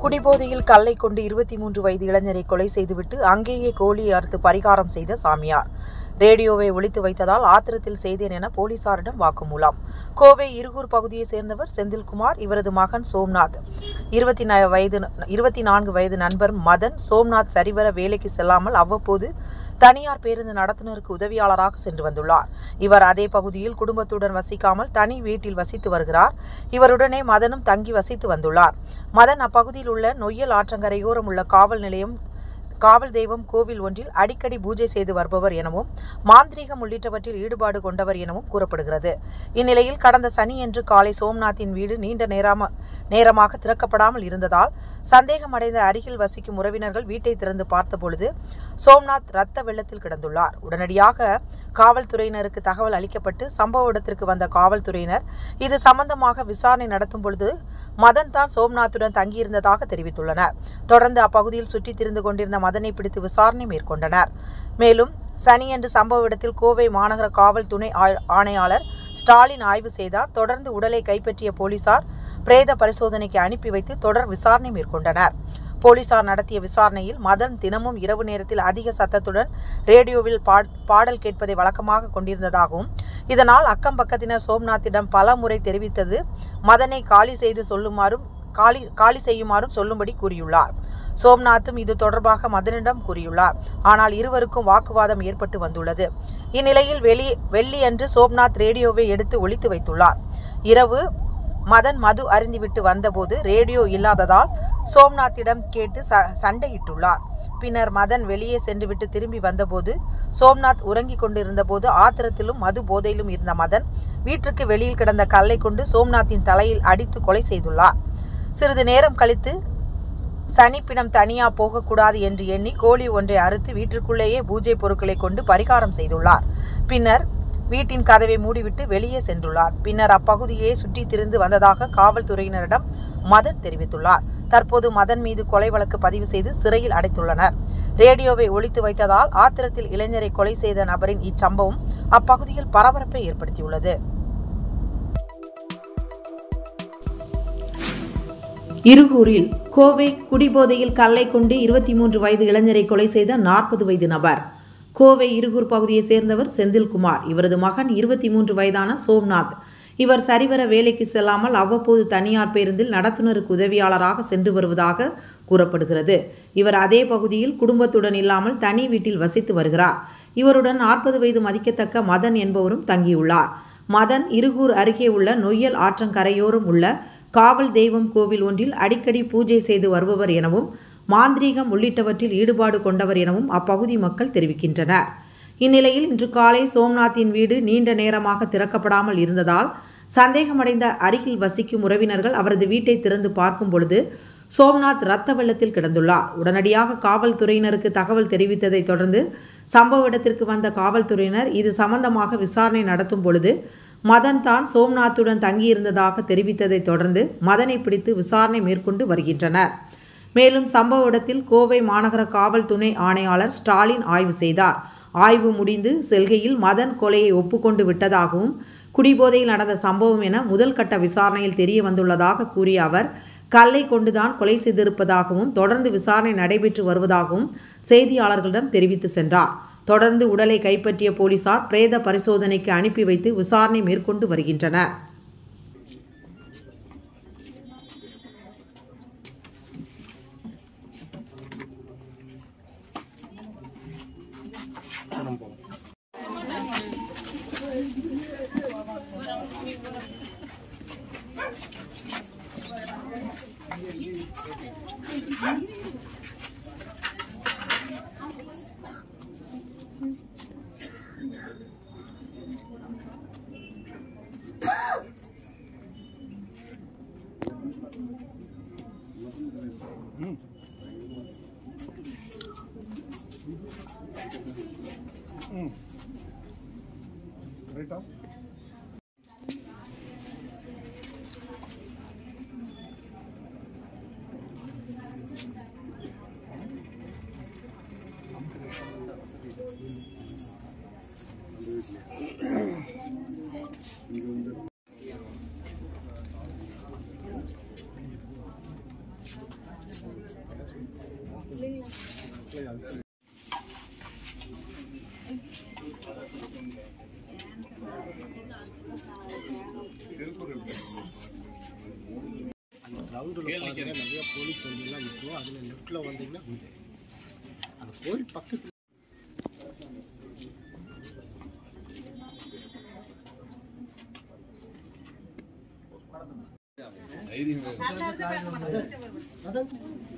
குடிபோதையில் கல்லை கொண்டு இருபத்தி மூன்று வயது இளைஞரை கொலை செய்துவிட்டு அங்கேயே கோழியை அறுத்து பரிகாரம் செய்த சாமியார் ரேடியோவை ஒழித்து வைத்ததால் ஆத்திரத்தில் செய்தேன் என போலீசாரிடம் வாக்குமூலம் கோவை இருகூர் பகுதியைச் சேர்ந்தவர் செந்தில்குமார் இவரது மகன் சோம்நாத் இருபத்தி ந- வயது இருபத்தி நான்கு வயது நண்பர் மதன் சோம்நாத் சரிவர வேலைக்கு செல்லாமல் அவ்வப்போது தனியார் பேருந்து நடத்துனருக்கு உதவியாளராக சென்று வந்துள்ளார் இவர் அதே பகுதியில் குடும்பத்துடன் வசிக்காமல் தனி வீட்டில் வசித்து வருகிறார் இவருடனே மதனும் தங்கி வசித்து வந்துள்ளார் மதன் அப்பகுதியில் உள்ள நொய்யல் ஆற்றங்கரையோரம் உள்ள காவல் நிலையம் காவல் தெய்வம் கோவில் ஒன்றில் அடிக்கடி பூஜை செய்து வருபவர் எனவும் மாந்திரீகம் உள்ளிட்டவற்றில் ஈடுபாடு கொண்டவர் எனவும் கூறப்படுகிறது இந்நிலையில் கடந்த சனியன்று காலை சோம்நாத்தின் வீடு நீண்ட நேரமா நேரமாக திறக்கப்படாமல் இருந்ததால் சந்தேகமடைந்த அருகில் வசிக்கும் உறவினர்கள் வீட்டை திறந்து பார்த்தபொழுது சோம்நாத் ரத்த வெள்ளத்தில் கிடந்துள்ளார் உடனடியாக காவல்துறையினருக்கு தகவல் அளிக்கப்பட்டு சம்பவ இடத்திற்கு வந்த காவல்துறையினர் இது சம்பந்தமாக விசாரணை நடத்தும் பொழுது மதன் தான் சோம்நாத்துடன் தங்கியிருந்ததாக தெரிவித்துள்ளனர் தொடர்ந்து அப்பகுதியில் சுற்றித் திரிந்து கொண்டிருந்த மதனை பிடித்து விசாரணை மேற்கொண்டனர் மேலும் சனியன்று சம்பவ இடத்தில் கோவை மாநகர காவல் துணை ஆ- ஆணையாளர் ஸ்டாலின் ஆய்வு செய்தார் தொடர்ந்து உடலை கைப்பற்றிய போலீசார் பிரேத பரிசோதனைக்கு அனுப்பி வைத்து தொடர் விசாரணை மேற்கொண்டனர் போலீசார் நடத்திய விசாரணையில் மதன் தினமும் இரவு நேரத்தில் அதிக சத்தத்துடன் ரேடியோவில் பாட்- பாடல் கேட்பதை வழக்கமாக கொண்டிருந்ததாகவும் இதனால் அக்கம் பக்கத்தினர் சோம்நாத்திடம் பல முறை தெரிவித்தது மதனை காலி செய்து சொல்லுமாறும் காலி காலி செய்யுமாறும் சொல்லும்படி கூறியுள்ளார் சோம்நாத்தும் இது தொடர்பாக மதனிடம் கூறியுள்ளார் ஆனால் இருவருக்கும் வாக்குவாதம் ஏற்பட்டு வந்துள்ளது இந்நிலையில் வெளி வெள்ளியன்று சோம்நாத் ரேடியோவை எடுத்து ஒளித்து வைத்துள்ளார் இரவு மதன் மது அருந்திவிட்டு வந்தபோது ரேடியோ இல்லாததால் சோம்நாத்திடம் கேட்டு ச சண்டையிட்டுள்ளார் பின்னர் மதன் வெளியே சென்றுவிட்டு திரும்பி வந்தபோது சோம்நாத் உறங்கிக் கொண்டிருந்தபோது ஆத்திரத்திலும் மது போதையிலும் இருந்த மதன் வீட்டிற்கு வெளியில் கிடந்த கல்லை கொண்டு சோம்நாத்தின் தலையில் அடித்து கொலை செய்துள்ளார் சிறிது நேரம் கழித்து சனிப்பினம் தனியா போகக்கூடாது என்று எண்ணி கோழி ஒன்றை அறுத்து வீட்டிற்குள்ளேயே பூஜை பொருட்களை கொண்டு பரிகாரம் செய்துள்ளார் பின்னர் வீட்டின் கதவை மூடிவிட்டு வெளியே சென்றுள்ளார் பின்னர் அப்பகுதியே சுற்றித் திரிந்து வந்ததாக காவல்துறையினரிடம் மதன் தெரிவித்துள்ளார் தற்போது மதன் மீது கொலை வழக்கு பதிவு செய்து சிறையில் அடைத்துள்ளனர் ரேடியோவை ஒழித்து வைத்ததால் ஆத்திரத்தில் இளைஞரை கொலை செய்த நபரின் இச்சம்பவம் அப்பகுதியில் பரபரப்பை ஏற்படுத்தியுள்ளது இருகூரில் கோவை குடிபோதையில் கல்லை கொண்டு இருபத்தி மூன்று வயது இளைஞரை கொலை செய்த நாற்பது வயது நபர் கோவை இருகூர் பகுதியைச் சேர்ந்தவர் செந்தில்குமார் இவரது மகன் இருபத்தி மூன்று வயதான சோம்நாத் இவர் சரிவர வேலைக்கு செல்லாமல் அவ்வப்போது தனியார் பேருந்தில் நடத்துனருக்கு உதவியாளராக சென்று வருவதாக கூறப்படுகிறது இவர் அதே பகுதியில் குடும்பத்துடன் இல்லாமல் தனி வீட்டில் வசித்து வருகிறார் இவருடன் நாற்பது வயது மதிக்கத்தக்க மதன் என்பவரும் தங்கியுள்ளார் மதன் இருகூர் அருகே உள்ள நொய்யல் ஆற்றங்கரையோரம் உள்ள காவல் தெய்வம் கோவில் ஒன்றில் அடிக்கடி பூஜை செய்து வருபவர் எனவும் மாந்திரீகம் உள்ளிட்டவற்றில் ஈடுபாடு கொண்டவர் எனவும் அப்பகுதி மக்கள் தெரிவிக்கின்றனர் இந்நிலையில் இன்று காலை சோம்நாத்தின் வீடு நீண்ட நேரமாக திறக்கப்படாமல் இருந்ததால் சந்தேகமடைந்த அருகில் வசிக்கும் உறவினர்கள் அவரது வீட்டை திறந்து பார்க்கும் பொழுது சோம்நாத் இரத்த வெள்ளத்தில் கிடந்துள்ளார் உடனடியாக காவல்துறையினருக்கு தகவல் தெரிவித்ததை தொடர்ந்து சம்பவ இடத்திற்கு வந்த காவல்துறையினர் இது சம்பந்தமாக விசாரணை நடத்தும் பொழுது மதன் தான் சோம்நாத்துடன் தங்கியிருந்ததாக தெரிவித்ததை தொடர்ந்து மதனை பிடித்து விசாரணை மேற்கொண்டு வருகின்றனர் மேலும் சம்பவ இடத்தில் கோவை மாநகர காவல் துணை ஆணையாளர் ஸ்டாலின் ஆய்வு செய்தார் ஆய்வு முடிந்து செல்கையில் மதன் கொலையை ஒப்புக்கொண்டு விட்டதாகவும் குடிபோதையில் நடந்த சம்பவம் என முதல் கட்ட விசாரணையில் தெரிய வந்துள்ளதாக கூறிய அவர் கல்லை கொண்டுதான் கொலை செய்திருப்பதாகவும் தொடர்ந்து விசாரணை நடைபெற்று வருவதாகவும் செய்தியாளர்களிடம் தெரிவித்து சென்றார் தொடர்ந்து உடலை கைப்பற்றிய போலீசார் பிரேத பரிசோதனைக்கு அனுப்பி வைத்து விசாரணை மேற்கொண்டு வருகின்றனர் ரைட்டா அந்த கிரவுண்டில் பார்த்தீங்கன்னா நிறைய போலீஸ் வண்டியெல்லாம் நிற்கும் அதில் லெஃப்ட்டில் வந்தீங்கன்னா வீடு அந்த கோயில் பக்கத்தில் அதான்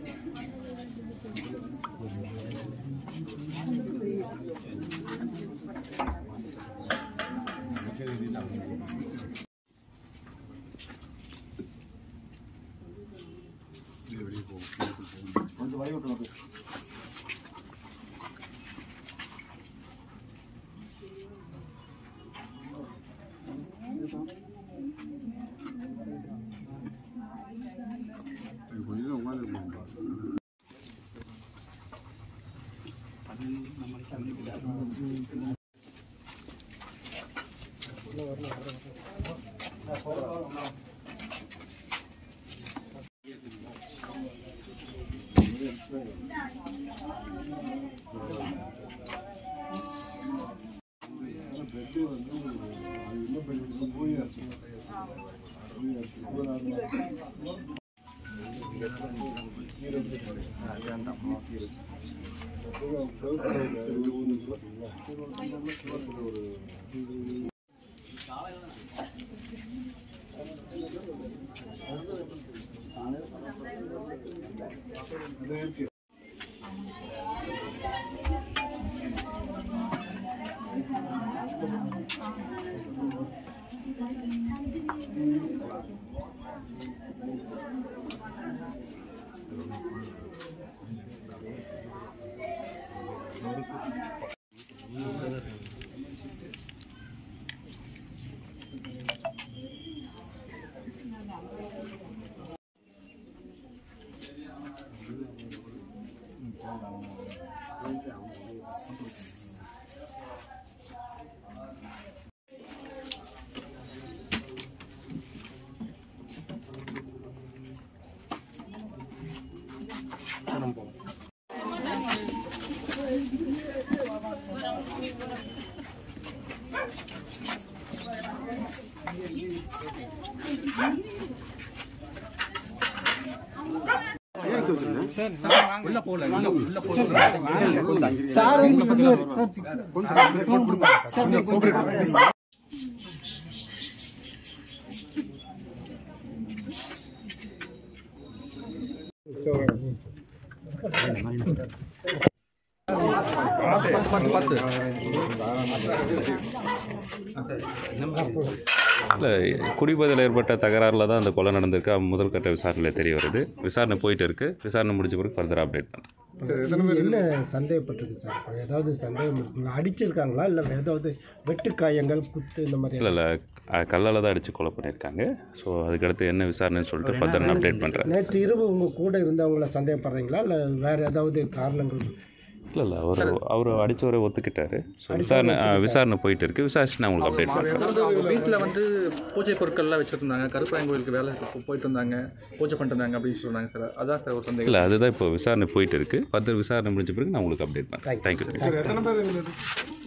இல்லை குடிபோதையில் ஏற்பட்ட தகராறில் தான் அந்த கொலை நடந்திருக்கு அது முதல் கட்ட விசாரணையில் தெரிய வருது விசாரணை போயிட்டு இருக்கு விசாரணை முடிஞ்ச பிறகு ஃபர்தர் அப்டேட் பண்ணுறேன் என்ன சந்தேகப்பட்டிருக்கு சார் இப்போ ஏதாவது சந்தேகம் இருக்குங்களா அடிச்சிருக்காங்களா இல்லை ஏதாவது வெட்டுக்காயங்கள் குத்து இந்த மாதிரி இல்லை இல்லை கல்லால் தான் அடித்து கொலை பண்ணியிருக்காங்க ஸோ அதுக்கடுத்து என்ன விசாரணைன்னு சொல்லிட்டு ஃபர்தர் நான் அப்டேட் பண்ணுறேன் நேற்று இரவு உங்கள் கூட இருந்தவங்கள சந்தேகப்படுறீங்களா இல்லை வேறு ஏதாவது காரணங்கள் இல்லை இல்லை அவர் அவர் அடித்தவரை ஒத்துக்கிட்டாரு ஸோ விசாரணை ஆ, விசாரணை போயிட்டு இருக்கு விசாரிச்சு நான் உங்களுக்கு அப்டேட் பண்ணுறேன் அதாவது அவங்க வீட்டில் வந்து பூஜை பொருட்கள்லாம் வச்சுருந்தாங்க கருப்பராயன் கோயிலுக்கு வேலை போ- போயிட்டு இருந்தாங்க பூஜை பண்ணிட்டு இருந்தாங்க அப்படின்னு சொன்னாங்க சார் அதான் சார் ஒரு சந்தேகம் இல்லை அதுதான் இப்போ விசாரணை போயிட்டு இருக்கு ஃபர்தர் விசாரணை முடிஞ்ச பிறகு நான் உங்களுக்கு அப்டேட் பண்ணுறேன் தேங்க்யூ